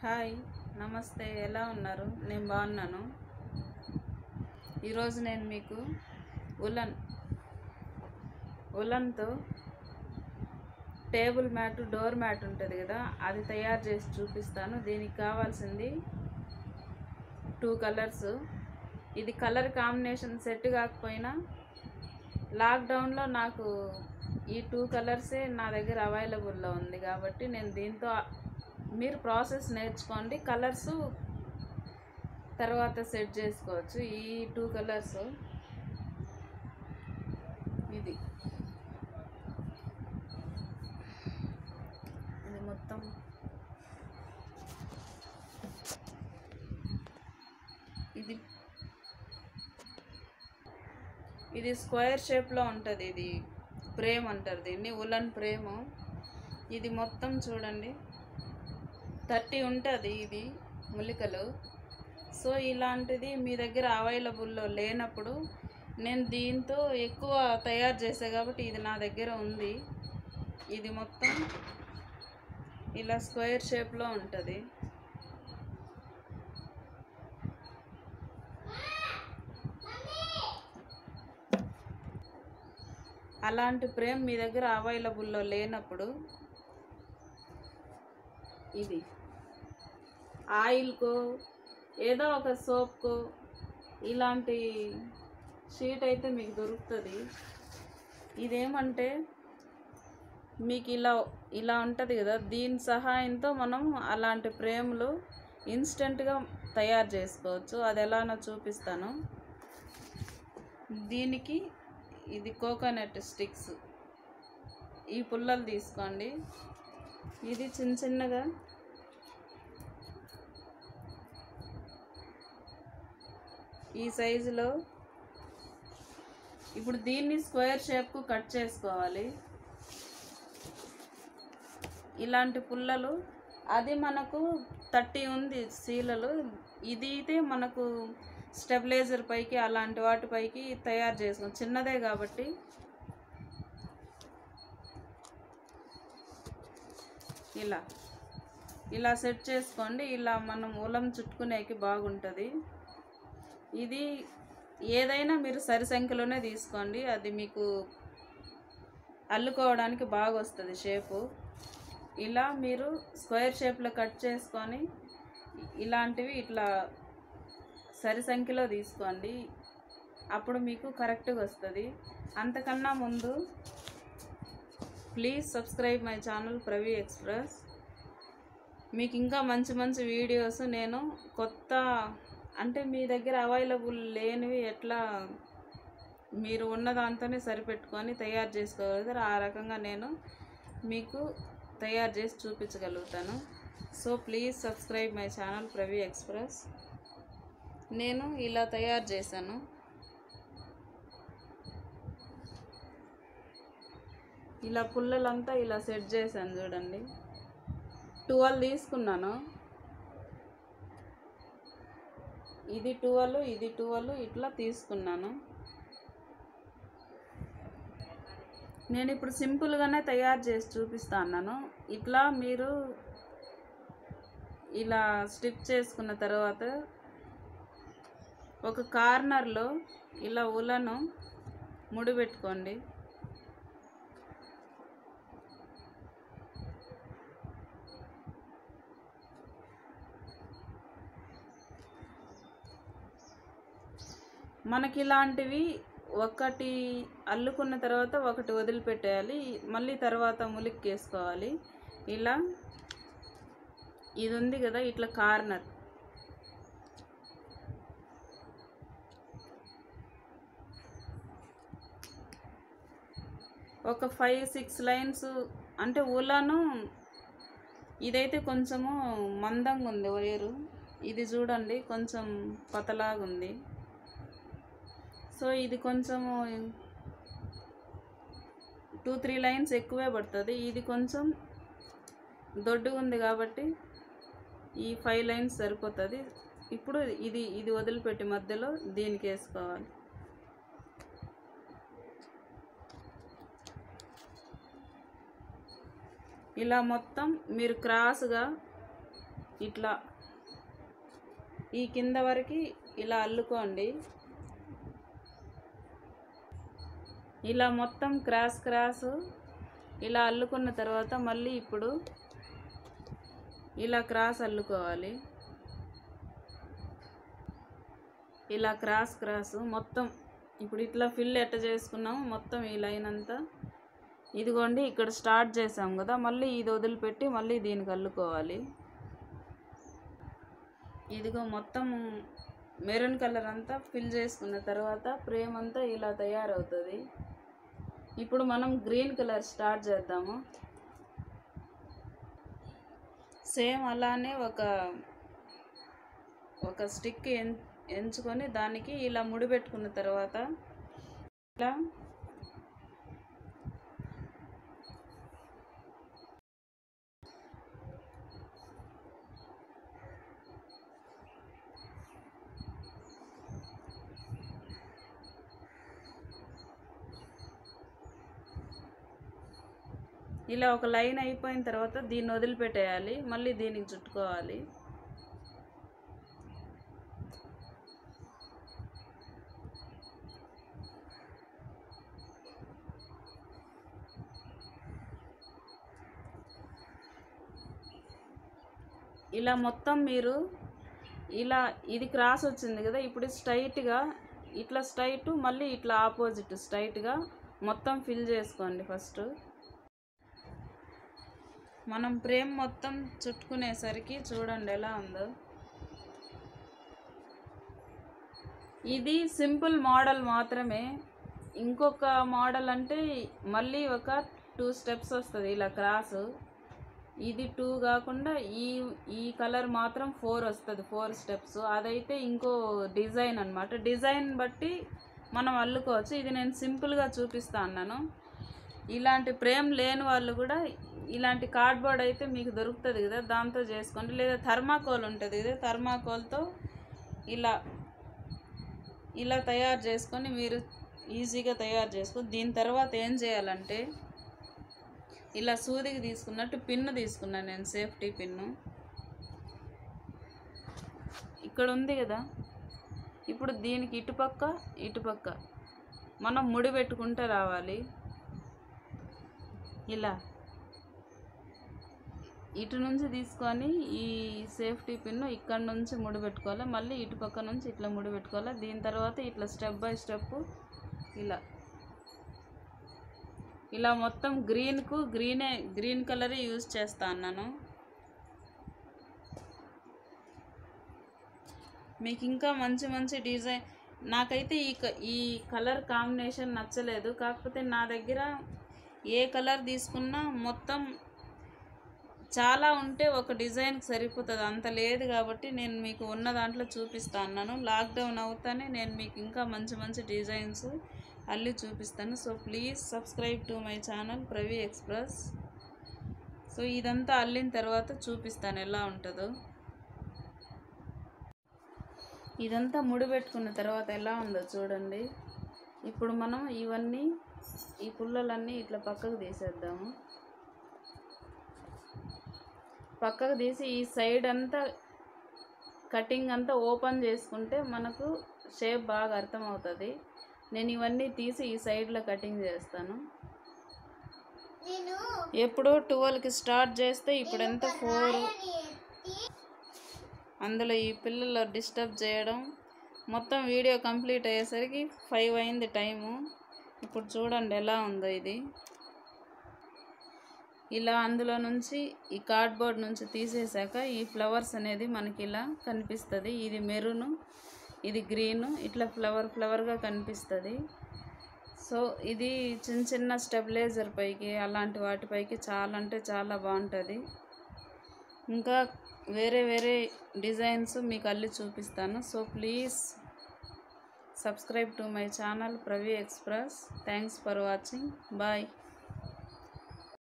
hi నమస్తే ఎలా ఉన్నారు నేను బాగున్నాను ఈరోజు నేను మీకు ఉలన్ ఉలన్తో టేబుల్ మ్యాట్ డోర్ మ్యాట్ ఉంటుంది కదా అది తయారు చేసి చూపిస్తాను దీనికి కావాల్సింది టూ కలర్స్ ఇది కలర్ కాంబినేషన్ సెట్ కాకపోయినా లాక్డౌన్లో నాకు ఈ టూ కలర్సే నా దగ్గర అవైలబుల్లో ఉంది కాబట్టి నేను దీంతో మీరు ప్రాసెస్ నేర్చుకోండి కలర్స్ తర్వాత సెట్ చేసుకోవచ్చు ఈ టూ కలర్స్ ఇది ఇది మొత్తం ఇది ఇది స్క్వేర్ షేప్లో ఉంటుంది ఇది ప్రేమ్ అంటారు దీన్ని ఉలన్ ప్రేమ్ ఇది మొత్తం చూడండి థర్టీ ఉంటుంది ఇది మూలికలు సో ఇలాంటిది మీ దగ్గర అవైలబుల్లో లేనప్పుడు నేను దీంతో ఎక్కువ తయారు చేసా కాబట్టి ఇది నా దగ్గర ఉంది ఇది మొత్తం ఇలా స్క్వేర్ షేప్లో ఉంటుంది అలాంటి ప్రేమ్ మీ దగ్గర అవైలబుల్లో లేనప్పుడు ఇది ఆయిల్కో ఏదో ఒక సోప్కో ఇలాంటి షీట్ అయితే మీకు దొరుకుతుంది ఇదేమంటే మీకు ఇలా ఇలా ఉంటుంది కదా దీని సహాయంతో మనం అలాంటి ఫ్రేమ్లు ఇన్స్టెంట్గా తయారు చేసుకోవచ్చు అది ఎలానో చూపిస్తాను దీనికి ఇది కోకోనట్ స్టిక్స్ ఈ పుల్లలు తీసుకోండి ఇది చిన్న చిన్నగా ఈ సైజులో ఇప్పుడు దీన్ని స్క్వేర్ షేప్కు కట్ చేసుకోవాలి ఇలాంటి పుల్లలు అది మనకు థర్టీ ఉంది సీలలు ఇది అయితే మనకు స్టెబిలైజర్ పైకి అలాంటి వాటిపైకి తయారు చేసుకోం చిన్నదే కాబట్టి ఇలా ఇలా సెట్ చేసుకోండి ఇలా మనం ఉలం చుట్టుకునేకి బాగుంటుంది ఇది ఏదైనా మీరు సరి సంఖ్యలోనే తీసుకోండి అది మీకు అల్లుకోవడానికి బాగా వస్తుంది షేపు ఇలా మీరు స్క్వేర్ షేప్లో కట్ చేసుకొని ఇలాంటివి ఇట్లా సరి సంఖ్యలో తీసుకోండి అప్పుడు మీకు కరెక్ట్గా వస్తుంది అంతకన్నా ముందు please subscribe my channel Pravi Express మీకు ఇంకా మంచి మంచి వీడియోస్ నేను కొత్త అంటే మీ దగ్గర అవైలబుల్ లేనివి ఎట్లా మీరు ఉన్న దాంతోనే సరిపెట్టుకొని తయారు చేసుకోగలుగుతారు ఆ రకంగా నేను మీకు తయారు చేసి చూపించగలుగుతాను so please subscribe my channel Pravi Express నేను ఇలా తయారు చేశాను ఇలా పుల్లలంతా ఇలా సెట్ చేశాను చూడండి ట్వెల్వ్ తీసుకున్నాను ఇది ట్వెల్వ్ ఇది ట్వెల్వ్ ఇట్లా తీసుకున్నాను నేను ఇప్పుడు సింపుల్గానే తయారు చేసి చూపిస్తాను ఇట్లా మీరు ఇలా స్టిచ్ చేసుకున్న తర్వాత ఒక కార్నర్లో ఇలా ఉలను ముడిపెట్టుకోండి మనకి ఇలాంటివి ఒకటి అల్లుకున్న తర్వాత ఒకటి వదిలిపెట్టేయాలి మళ్ళీ తర్వాత ములిక్ వేసుకోవాలి ఇలా ఇది ఉంది కదా ఇట్లా కార్నర్ ఒక ఫైవ్ సిక్స్ లైన్స్ అంటే ఊలాను ఇదైతే కొంచెము మందంగా ఉంది వైరు ఇది చూడండి కొంచెం పతలాగా ఉంది సో ఇది కొంచెము టూ త్రీ లైన్స్ ఎక్కువే పడుతుంది ఇది కొంచెం దొడ్డుగా ఉంది కాబట్టి ఈ ఫైవ్ లైన్స్ సరిపోతుంది ఇప్పుడు ఇది ఇది వదిలిపెట్టి మధ్యలో దీనికి వేసుకోవాలి ఇలా మొత్తం మీరు క్రాస్గా ఇట్లా ఈ కింద వరకు ఇలా అల్లుకోండి ఇలా మొత్తం క్రాస్ క్రాస్ ఇలా అల్లుకున్న తర్వాత మళ్ళీ ఇప్పుడు ఇలా క్రాస్ అల్లుకోవాలి ఇలా క్రాస్ క్రాస్ మొత్తం ఇప్పుడు ఇట్లా ఫిల్ ఎట్ట చేసుకున్నాము మొత్తం ఈ లైన్ అంతా ఇదిగోండి ఇక్కడ స్టార్ట్ చేసాం కదా మళ్ళీ ఇది వదిలిపెట్టి మళ్ళీ దీనికి అల్లుకోవాలి ఇదిగో మొత్తం మెరూన్ కలర్ అంతా ఫిల్ చేసుకున్న తర్వాత ఫ్రేమ్ అంతా ఇలా తయారవుతుంది ఇప్పుడు మనం గ్రీన్ కలర్ స్టార్ట్ చేద్దాము సేమ్ అలానే ఒక ఒక స్టిక్ ఎన్ ఎంచుకొని దానికి ఇలా ముడిపెట్టుకున్న తర్వాత ఇలా ఇలా ఒక లైన్ అయిపోయిన తర్వాత దీన్ని వదిలిపెట్టేయాలి మళ్ళీ దీనికి చుట్టుకోవాలి ఇలా మొత్తం మీరు ఇలా ఇది క్రాస్ వచ్చింది కదా ఇప్పుడు స్ట్రైట్గా ఇట్లా స్ట్రైట్ మళ్ళీ ఇట్లా ఆపోజిట్ స్ట్రైట్గా మొత్తం ఫిల్ చేసుకోండి ఫస్ట్ మనం ఫ్రేమ్ మొత్తం చుట్టుకునేసరికి చూడండి ఎలా ఉందో ఇది సింపుల్ మోడల్ మాత్రమే ఇంకొక మోడల్ అంటే మళ్ళీ ఒక టూ స్టెప్స్ వస్తుంది ఇలా క్రాస్ ఇది టూ కాకుండా ఈ ఈ కలర్ మాత్రం ఫోర్ వస్తుంది ఫోర్ స్టెప్స్ అదైతే ఇంకో డిజైన్ అనమాట డిజైన్ బట్టి మనం అల్లుకోవచ్చు ఇది నేను సింపుల్గా చూపిస్తా అన్నాను ఇలాంటి ప్రేమ్ లేని వాళ్ళు కూడా ఇలాంటి కార్డ్బోర్డ్ అయితే మీకు దొరుకుతుంది కదా దాంతో చేసుకోండి లేదా థర్మాకోల్ ఉంటుంది కదా థర్మాకోల్తో ఇలా ఇలా తయారు చేసుకొని మీరు ఈజీగా తయారు చేసుకొని దీని తర్వాత ఏం చేయాలంటే ఇలా సూదికి తీసుకున్నట్టు పిన్ను తీసుకున్నాను నేను సేఫ్టీ పిన్ను ఇక్కడ ఉంది కదా ఇప్పుడు దీనికి ఇటుపక్క ఇటుపక్క మనం ముడి పెట్టుకుంటే రావాలి ఇలా ఇటు నుంచి తీసుకొని ఈ సేఫ్టీ పిన్ను ఇక్కడ నుంచి ముడి పెట్టుకోవాలి మళ్ళీ ఇటు పక్క నుంచి ఇట్లా ముడి పెట్టుకోవాలి దీని తర్వాత ఇట్లా స్టెప్ బై స్టెప్ ఇలా ఇలా మొత్తం గ్రీన్కు గ్రీనే గ్రీన్ కలరే యూజ్ చేస్తా అన్నాను మీకు ఇంకా మంచి మంచి డిజైన్ నాకైతే ఈ క- ఈ కలర్ కాంబినేషన్ నచ్చలేదు కాకపోతే నా దగ్గర ఏ కలర్ తీసుకున్నా మొత్తం చాలా ఉంటే ఒక డిజైన్కి సరిపోతుంది అంత లేదు కాబట్టి నేను మీకు ఉన్న దాంట్లో చూపిస్తా అన్నాను లాక్డౌన్ అవుతానే నేను మీకు ఇంకా మంచి మంచి డిజైన్స్ అల్లి చూపిస్తాను so please subscribe to my channel Pravi Express so ఇదంతా అల్లిన తర్వాత చూపిస్తాను ఎలా ఉంటుందో ఇదంతా ముడిపెట్టుకున్న తర్వాత ఎలా ఉందో చూడండి ఇప్పుడు మనం ఇవన్నీ ఈ పుల్లలన్నీ ఇట్లా పక్కకు తీసేద్దాము పక్కకు తీసి ఈ సైడ్ అంతా కటింగ్ అంతా ఓపెన్ చేసుకుంటే మనకు షేప్ బాగా అర్థమవుతుంది నేను ఇవన్నీ తీసి ఈ సైడ్లో కటింగ్ చేస్తాను నేను ఎప్పుడు ట్వెల్వ్కి స్టార్ట్ చేస్తే ఇప్పుడు ఎంత ఫోర్ రాయని ఎత్తి అందులో ఈ పిల్లలు డిస్టర్బ్ చేయడం మొత్తం వీడియో కంప్లీట్ అయ్యేసరికి ఫైవ్ అయింది టైము ఇప్పుడు చూడండి ఎలా ఉందో ఇది ఇలా అందులో నుంచి ఈ కార్డ్బోర్డ్ నుంచి తీసేసాక ఈ ఫ్లవర్స్ అనేది మనకి ఇలా కనిపిస్తుంది ఇది మెరూను ఇది గ్రీను ఇట్లా ఫ్లవర్ ఫ్లవర్గా కనిపిస్తుంది సో ఇది చిన్న చిన్న స్టెబిలైజర్ పైకి అలాంటి వాటిపైకి చాలా అంటే చాలా బాగుంటుంది ఇంకా వేరే వేరే డిజైన్స్ మీకు అల్లి చూపిస్తాను so please subscribe to my channel Pravi Express thanks for watching bye